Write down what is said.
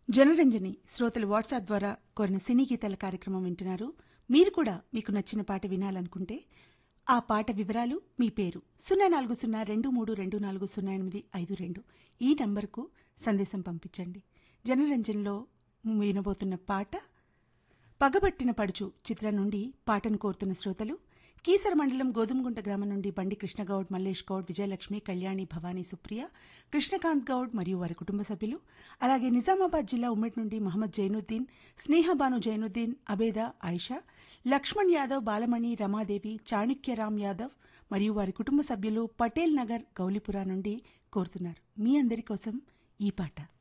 జనరంజని శ్రోతలు వాట్సాప్ ద్వారా కోరిన సినీ గీతాల కార్యక్రమం వింటున్నారు మీరు కూడా మీకు నచ్చిన పాట వినాలనుకుంటే ఆ పాట వివరాలు మీ పేరు సున్నా నాలుగు సున్నా రెండు మూడు రెండు నాలుగు సున్నా ఎనిమిది ఐదు రెండు ఈ నంబర్కు సందేశం పంపించండి జనరంజన్లో వినబోతున్న పాట పగబట్టిన పడుచు చిత్రం నుండి పాటను కోరుతున్న శ్రోతలు కీసర మండలం గోధుమగుంట గ్రామం నుండి బండి కృష్ణగౌడ్ మల్లేష్ గౌడ్ విజయలక్ష్మి కళ్యాణి భవానీ సుప్రియ కృష్ణకాంత్ గౌడ్ మరియు వారి కుటుంబ సభ్యులు అలాగే నిజామాబాద్ జిల్లా ఉమ్మడి నుండి మహమ్మద్ జైనుద్దీన్ స్నేహబాను జైనుద్దీన్ అబేదా ఆయిషా లక్ష్మణ్ యాదవ్ బాలమణి రమాదేవి చాణుక్యరామ్ యాదవ్ మరియు వారి కుటుంబ సభ్యులు పటేల్ నగర్ గౌలిపురా నుండి కోరుతున్నారు మీ అందరి కోసం ఈ పాట